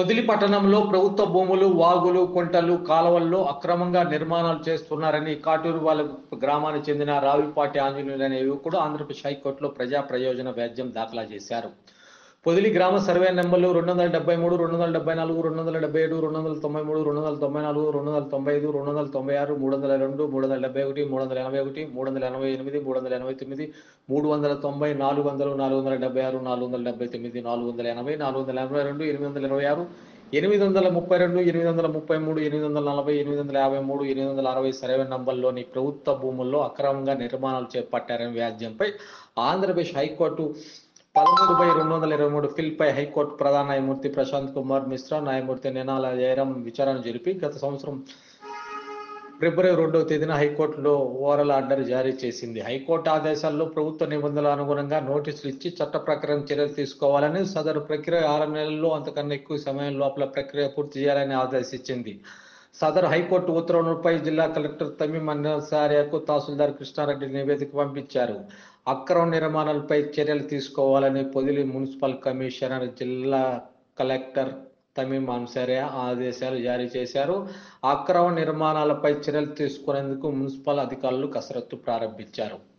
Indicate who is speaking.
Speaker 1: పొదిలి పట్టణంలో ప్రభుత్వ భూములు వాగులు కుంటలు కాలువల్లో అక్రమంగా నిర్మాణాలు చేస్తున్నారని కాటూరు వాళ్ళ గ్రామానికి చెందిన రావిపాటి ఆంజనేయులు అనే యువకుడు ఆంధ్రప్రదేశ్ హైకోర్టులో ప్రజా ప్రయోజన వ్యాజ్యం దాఖలా చేశారు పొదిలి గ్రామ సర్వే నెంబర్లు రెండు వందల డెబ్బై మూడు రెండు వందల డెబ్బై నాలుగు రెండు వందల డెబ్బై ఏడు రెండు వందల తొంభై మూడు రెండు వందల తొంభై నాలుగు రెండు వందల తొంభై ఐదు రెండు వందల తొంభై ఆరు మూడు వందల రెండు మూడు వందల డెబ్బై ఒకటి మూడు వందల ఎనభై ఒకటి మూడు వందల ఎనభై ఎనిమిది మూడు వందల ఎనభై తొమ్మిది మూడు వందల తొంభై నాలుగు వందలు నాలుగు వందల డెబ్బై ఆరు నాలుగు వందల డెబ్బై తొమ్మిది నాలుగు వందల ఎనభై నాలుగు వందల ఎనభై రెండు ఎనిమిది వందల ఇరవై ఆరు ఎనిమిది వందల ముప్పై రెండు ఎనిమిది వందల ముప్పై మూడు ఎనిమిది వందల నలభై ఎనిమిది వందల యాభై మూడు ఎనిమిది వందల అరవై సర్వే నంబర్లోని ప్రభుత్వ భూముల్లో అక్రమంగా నిర్మాణాలు చేపట్టారనే వ్యాజ్యంపై ఆంధ్రప్రదేశ్ హైకోర్టు పదమూడు బై రెండు వందల ఇరవై మూడు ఫిల్ పై హైకోర్టు ప్రధాన న్యాయమూర్తి ప్రశాంత్ కుమార్ మిశ్రా న్యాయమూర్తి నినాల జయరాం విచారణ జరిపి గత సంవత్సరం ఫిబ్రవరి రెండవ తేదీన హైకోర్టులో ఓరల్ ఆర్డర్ జారీ చేసింది హైకోర్టు ఆదేశాల్లో ప్రభుత్వ నిబంధనల అనుగుణంగా నోటీసులు ఇచ్చి చట్ట ప్రకారం చర్యలు తీసుకోవాలని సదరు ప్రక్రియ ఆరు నెలల్లో అంతకన్నా ఎక్కువ సమయం లోపల ప్రక్రియ పూర్తి చేయాలని ఆదేశించింది సదరు హైకోర్టు ఉత్తర్వులపై జిల్లా కలెక్టర్ తమీం అన్నసార్యకు తహసీల్దార్ కృష్ణారెడ్డి నివేదిక పంపించారు అక్రమ నిర్మాణాలపై చర్యలు తీసుకోవాలని పొదిలి మున్సిపల్ కమిషనర్ జిల్లా కలెక్టర్ తమీం అన్సారియా ఆదేశాలు జారీ చేశారు అక్రమ నిర్మాణాలపై చర్యలు తీసుకునేందుకు మున్సిపల్ అధికారులు కసరత్తు ప్రారంభించారు